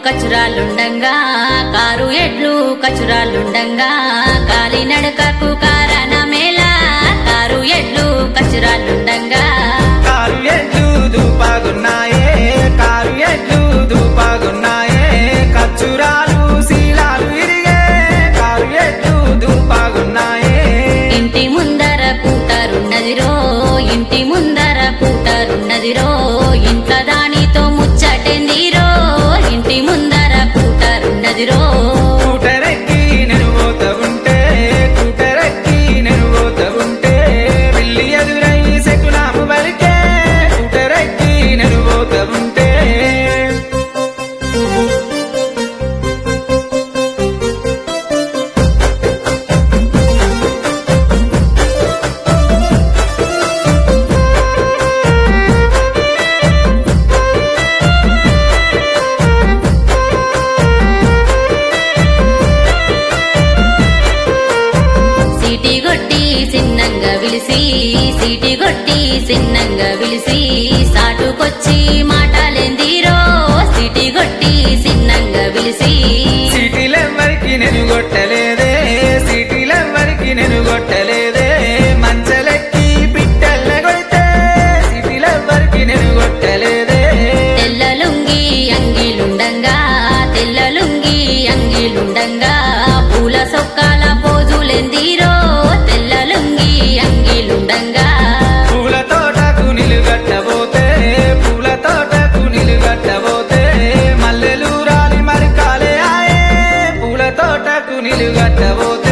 కచురాలుండంగా car ఎడ్లు కచురాలుండంగా కాలినడకకు కారణమేలా car ఎడ్లు కచురాలుండంగా car ఎడ్లు దూపాగున్నాయే కారు ఎడ్లు దూపాగున్నాయే కచ్చురాలు శీలాలు ఇరిగే కారు ఎడ్లు దూపాగున్నాయే ఇంటి ముందర కూటరున్నదిరో ఇంటి ముందర కూటరున్నదిరో ఇంత దానితో ముచ్చటెందిరో ఇంటి ముందర కూటరున్నదిరో కూటరెక్కి నేను పోత ఉంటే కూటరెక్కి నేను పోత ఉంటే వెళ్ళి ఎదురై శకునాము వలికే కూటరెక్కి నేను పోత ఉంటే సీటి గొట్టి సిన్నంగా విలిసి సీటి గొట్టి సిన్నంగా విలిసి సాటుకొచ్చి మాటలేందిరో సీటి గొట్టి సిన్నంగా విలిసి సిటీలెవ్వరికి నేను కొట్టలేదే సిటీలెవ్వరికి నేను కొట్టలేదే మంచలెక్కి పిట్టల్ల కొడితే సిటీలెవ్వరికి నేను కొట్టలేదే తెల్ల లుంగి అంగిలుండంగా తెల్ల లుంగి అంగిలుండంగా పూల సొక్కాల పోజులెందిరో తెల్ల లుంగి అంగిలుండంగా పూల తోటకు నిలుగట్టబోతే పూల తోటకు నిలుగట్టబోతే మల్లెలు రాలి మరి కాలే ఆయే పూల తోటకు నిలుగట్టబోతే